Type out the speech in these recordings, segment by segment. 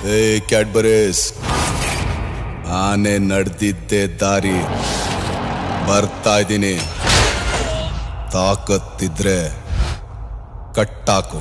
ಏ ಕ್ಯಾಡ್ಬರೀಸ್ ಆನೆ ನಡೆದಿದ್ದೆ ದಾರಿ ಬರ್ತಾ ಇದ್ದೀನಿ ತಾಕತ್ತಿದ್ರೆ ಕಟ್ಟಾಕು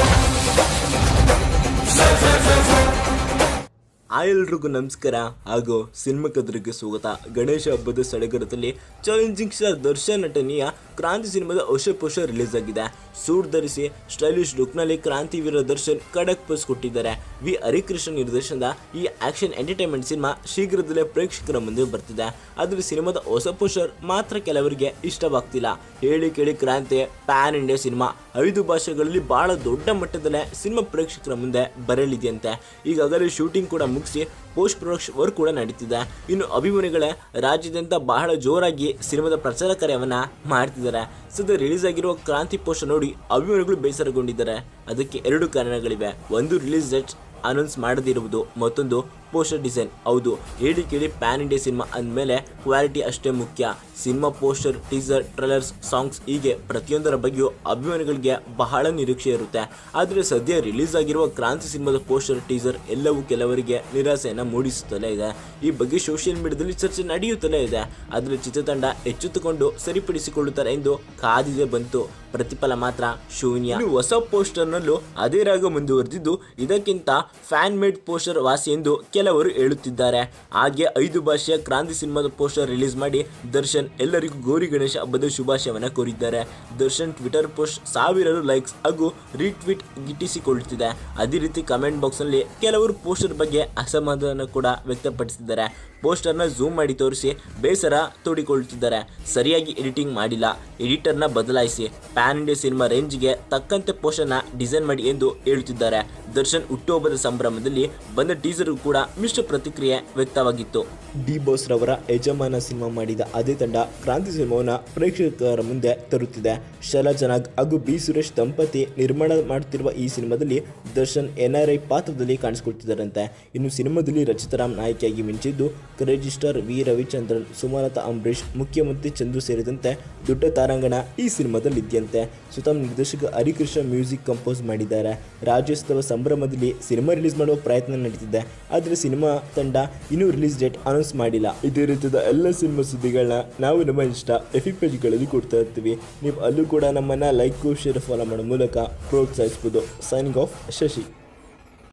ಆ ಎಲ್ರಿಗೂ ನಮಸ್ಕಾರ ಹಾಗೂ ಸಿನಿಮಾ ಕದ್ರಿಗೆ ಸ್ವಾಗತ ಗಣೇಶ ಹಬ್ಬದ ಸಡಗರದಲ್ಲಿ ಚಾಲೆಂಜಿಂಗ್ ಸ್ಟಾರ್ ದರ್ಶನ್ ನಟನೆಯ ಕ್ರಾಂತಿ ಸಿನಿಮಾದ ಹೊಸ ಪೋಸ್ಟರ್ ರಿಲೀಸ್ ಆಗಿದೆ ಸೂಟ್ ಧರಿಸಿ ಸ್ಟೈಲಿಶ್ ಲುಕ್ನಲ್ಲಿ ಕ್ರಾಂತಿವೀರ ದರ್ಶನ್ ಖಡಕ್ ಪೋಸ್ ಕೊಟ್ಟಿದ್ದಾರೆ ವಿ ಹರಿಕೃಷ್ಣ ನಿರ್ದೇಶನದ ಈ ಆಕ್ಷನ್ ಎಂಟರ್ಟೈನ್ಮೆಂಟ್ ಸಿನಿಮಾ ಶೀಘ್ರದಲ್ಲೇ ಪ್ರೇಕ್ಷಕರ ಮುಂದೆ ಬರ್ತಿದೆ ಆದರೆ ಸಿನಿಮಾದ ಹೊಸ ಪೋಸ್ಟರ್ ಮಾತ್ರ ಕೆಲವರಿಗೆ ಇಷ್ಟವಾಗ್ತಿಲ್ಲ ಹೇಳಿ ಕೇಳಿ ಕ್ರಾಂತಿ ಪ್ಯಾನ್ ಇಂಡಿಯಾ ಸಿನಿಮಾ ಐದು ಭಾಷೆಗಳಲ್ಲಿ ಬಹಳ ದೊಡ್ಡ ಮಟ್ಟದಲ್ಲೇ ಸಿನಿಮಾ ಪ್ರೇಕ್ಷಕರ ಮುಂದೆ ಬರಲಿದೆಯಂತೆ ಈಗಾಗಲೇ ಶೂಟಿಂಗ್ ಕೂಡ ಮುಗಿಸಿ ಪೋಸ್ಟ್ ಪ್ರೊಡಕ್ಷನ್ ವರ್ಕ್ ಕೂಡ ನಡೀತಿದೆ ಇನ್ನು ಅಭಿಮಾನಿಗಳೇ ರಾಜ್ಯಾದ್ಯಂತ ಬಹಳ ಜೋರಾಗಿ ಸಿನಿಮಾದ ಪ್ರಚಾರ ಕಾರ್ಯವನ್ನ ಮಾಡ್ತಿದ್ದಾರೆ ಸದ್ಯ ರಿಲೀಸ್ ಆಗಿರುವ ಕ್ರಾಂತಿ ಪೋಸ್ಟರ್ ನೋಡಿ ಅಭಿಮಾನಿಗಳು ಬೇಸರಗೊಂಡಿದ್ದಾರೆ ಅದಕ್ಕೆ ಎರಡು ಕಾರಣಗಳಿವೆ ಒಂದು ರಿಲೀಸ್ ಡೇಟ್ ಅನೌನ್ಸ್ ಮಾಡದಿರುವುದು ಮತ್ತೊಂದು ಪೋಸ್ಟರ್ ಡಿಸೈನ್ ಹೌದು ಹೇಳಿ ಕೇಳಿ ಪ್ಯಾನ್ ಇಂಡಿಯಾ ಸಿನಿಮಾ ಅಂದಮೇಲೆ ಕ್ವಾಲಿಟಿ ಅಷ್ಟೇ ಮುಖ್ಯ cinema poster teaser trailers songs ಹೀಗೆ ಪ್ರತಿಯೊಂದರ ಬಗ್ಗೆಯೂ ಅಭಿಮಾನಿಗಳಿಗೆ ಬಹಳ ನಿರೀಕ್ಷೆ ಇರುತ್ತೆ ಆದರೆ ಸದ್ಯ ರಿಲೀಸ್ ಆಗಿರುವ ಕ್ರಾಂತಿ ಸಿನಿಮಾದ ಪೋಸ್ಟರ್ ಟೀಸರ್ ಎಲ್ಲವೂ ಕೆಲವರಿಗೆ ನಿರಾಸೆಯನ್ನು ಮೂಡಿಸುತ್ತಲೇ ಇದೆ ಈ ಬಗ್ಗೆ ಸೋಷಿಯಲ್ ಮೀಡಿಯಾದಲ್ಲಿ ಚರ್ಚೆ ನಡೆಯುತ್ತಲೇ ಇದೆ ಆದರೆ ಚಿತ್ರತಂಡ ಎಚ್ಚೆತ್ತುಕೊಂಡು ಸರಿಪಡಿಸಿಕೊಳ್ಳುತ್ತಾರೆ ಎಂದು ಕಾದಿದೆ ಬಂತು ಪ್ರತಿಫಲ ಮಾತ್ರ ಶೂನ್ಯ ಇನ್ನು ಹೊಸ ಪೋಸ್ಟರ್ನಲ್ಲೂ ಅದೇ ರಾಗ ಮುಂದುವರೆದಿದ್ದು ಇದಕ್ಕಿಂತ ಫ್ಯಾನ್ ಮೇಡ್ ಪೋಸ್ಟರ್ ವಾಸಿ ಎಂದು ಕೆಲವರು ಹೇಳುತ್ತಿದ್ದಾರೆ ಹಾಗೆ ಐದು ಭಾಷೆಯ ಕ್ರಾಂತಿ ಸಿನಿಮಾದ ಪೋಸ್ಟರ್ ರಿಲೀಸ್ ಮಾಡಿ ದರ್ಶನ್ ಎಲ್ಲರಿಗೂ ಗೌರಿ ಗಣೇಶ ಹಬ್ಬದ ಶುಭಾಶಯವನ್ನು ಕೋರಿದ್ದಾರೆ ದರ್ಶನ್ ಟ್ವಿಟರ್ ಪೋಸ್ಟ್ ಸಾವಿರಾರು ಲೈಕ್ಸ್ ಹಾಗೂ ರೀಟ್ವೀಟ್ ಗಿಟ್ಟಿಸಿಕೊಳ್ಳುತ್ತಿದೆ ಅದೇ ರೀತಿ ಕಮೆಂಟ್ ಬಾಕ್ಸ್ನಲ್ಲಿ ಕೆಲವರು ಪೋಸ್ಟರ್ ಬಗ್ಗೆ ಅಸಮಾಧಾನ ಕೂಡ ವ್ಯಕ್ತಪಡಿಸಿದ್ದಾರೆ ಪೋಸ್ಟರ್ನ ಝೂಮ್ ಮಾಡಿ ತೋರಿಸಿ ಬೇಸರ ತೋಡಿಕೊಳ್ಳುತ್ತಿದ್ದಾರೆ ಸರಿಯಾಗಿ ಎಡಿಟಿಂಗ್ ಮಾಡಿಲ್ಲ ಎಡಿಟರ್ನ ಬದಲಾಯಿಸಿ ಪ್ಯಾನ್ ಇಂಡಿಯಾ ಸಿನಿಮಾ ರೇಂಜ್ಗೆ ತಕ್ಕಂತೆ ಪೋಸ್ಟರ್ನ ಡಿಸೈನ್ ಮಾಡಿ ಎಂದು ಹೇಳುತ್ತಿದ್ದಾರೆ ದರ್ಶನ್ ಹುಟ್ಟುಹಬ್ಬದ ಸಂಭ್ರಮದಲ್ಲಿ ಬಂದ ಟೀಸರ್ ಕೂಡ ಮಿಶ್ರ ಪ್ರತಿಕ್ರಿಯೆ ವ್ಯಕ್ತವಾಗಿತ್ತು ಡಿ ಬಾಸ್ ರವರ ಯಜಮಾನ ಸಿನಿಮಾ ಮಾಡಿದ ಅದೇ ತಂಡ ಕ್ರಾಂತಿ ಸಿನಿಮಾವನ್ನು ಪ್ರೇಕ್ಷಕರ ಮುಂದೆ ತರುತ್ತಿದೆ ಶಲಾ ಜನಾಗ್ ಹಾಗೂ ಬಿ ಸುರೇಶ್ ದಂಪತಿ ನಿರ್ಮಾಣ ಮಾಡುತ್ತಿರುವ ಈ ಸಿನಿಮಾದಲ್ಲಿ ದರ್ಶನ್ ಎನ್ ಆರ್ ಐ ಪಾತ್ರದಲ್ಲಿ ಕಾಣಿಸಿಕೊಳ್ತಿದ್ದಾರಂತೆ ಇನ್ನು ಸಿನಿಮಾದಲ್ಲಿ ರಚಿತಾರಾಮ್ ನಾಯಕಿಯಾಗಿ ಮಿಂಚಿದ್ದು ರಿಜಿಸ್ಟರ್ ವಿ ರವಿಚಂದ್ರನ್ ಸುಮಲತಾ ಅಂಬರೀಶ್ ಮುಖ್ಯಮಂತ್ರಿ ಚಂದು ಸೇರಿದಂತೆ ದೊಡ್ಡ ತಾರಾಂಗಣ ಈ ಸಿನಿಮಾದಲ್ಲಿ ಇದೆಯಂತೆ ಸ್ವತಃ ನಿರ್ದೇಶಕ ಹರಿಕೃಷ್ಣ ಮ್ಯೂಸಿಕ್ ಕಂಪೋಸ್ ಮಾಡಿದ್ದಾರೆ ರಾಜ್ಯೋತ್ಸವ ಸಂಭ್ರಮದಲ್ಲಿ ಸಿನಿಮಾ ರಿಲೀಸ್ ಮಾಡುವ ಪ್ರಯತ್ನ ನಡೀತಿದೆ ಆದರೆ ಸಿನಿಮಾ ತಂಡ ಇನ್ನೂ ರಿಲೀಸ್ ಡೇಟ್ ಅನೌನ್ಸ್ ಮಾಡಿಲ್ಲ ಇದೇ ರೀತಿಯ ಎಲ್ಲ ಸಿನಿಮಾ ಸುದ್ದಿಗಳನ್ನ ನಾವು ನಮ್ಮ ಇಷ್ಟ ಎಫಿ ಪೇಜ್ಗಳಲ್ಲಿ ಕೊಡ್ತಾ ಇರ್ತೀವಿ ನೀವು ಅಲ್ಲೂ ಕೂಡ ನಮ್ಮನ್ನ ಲೈಕ್ ಶೇರ್ ಫಾಲೋ ಮಾಡೋ ಮೂಲಕ ಪ್ರೋತ್ಸಾಹಿಸ್ಬೋದು ಸೈನಿಂಗ್ ಆಫ್ ಶಶಿ